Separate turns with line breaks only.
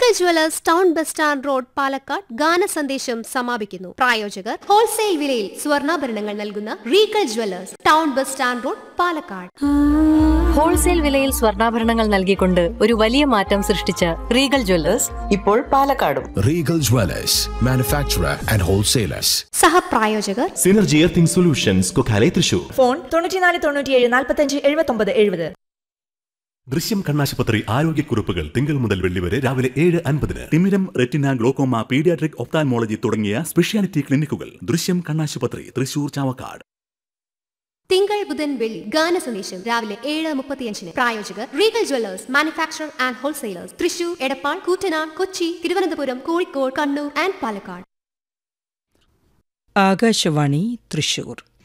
Regal jewellers town bus stand road Palakkad ഗാന സന്ദേശം സമാപിക്കുന്നു പ്രായോജകർ ഹോൾസെയിൽ വിലയിൽ സ്വർണ്ണാഭരണങ്ങൾ നൽകുന്ന Regal jewellers town bus stand road Palakkad
wholesale വിലയിൽ സ്വർണ്ണാഭരണങ്ങൾ നൽകിക്കൊണ്ട് ഒരു വലിയ മാറ്റം സൃഷ്ടിച്ച റീഗൽ ജ്വല്ലേഴ്സ്
ഇപ്പോൾ പാലക്കാടും
Regal Dwellers, manufacturer and wholesalers.
സഹപ്രായോജകർ
Synergy earthing solutions Kokkale Thrissur
phone തൊണ്ണൂറ്റിനാല് തൊണ്ണൂറ്റിയേഴ് നാൽപ്പത്തഞ്ച് എഴുപത്തൊമ്പത് എഴുപത്
ദൃശ്യം കണ്ണാശുപത്രി ആരോഗ്യക്കുറിപ്പുകൾ തിങ്കൾ മുതൽ വെള്ളി വരെ രാവിലെ ഏഴ് അൻപതിന് തിമിരം റെറ്റിന ഗ്ലോക്കോമ പീഡിയാട്രിക് ഒപ്താൻമോളജി തുടങ്ങിയ സ്പെഷ്യാലിറ്റി ക്ലിനിക്കുകൾ ദൃശ്യം കണ്ണാശുപത്രി തൃശൂർ ചാവക്കാട്
തിങ്കൾ ബുധൻ വെള്ളി ഗാന സന്ദേശം രാവിലെ ഏഴ് മുപ്പത്തിയഞ്ചിന് പ്രായോജകർ Regal jewellers manufacture and wholesalers Thrissur Edappal Koottanad Kochi Thiruvananthapuram Kozhikode Kannur and Palakkad
Akashvani Thrissur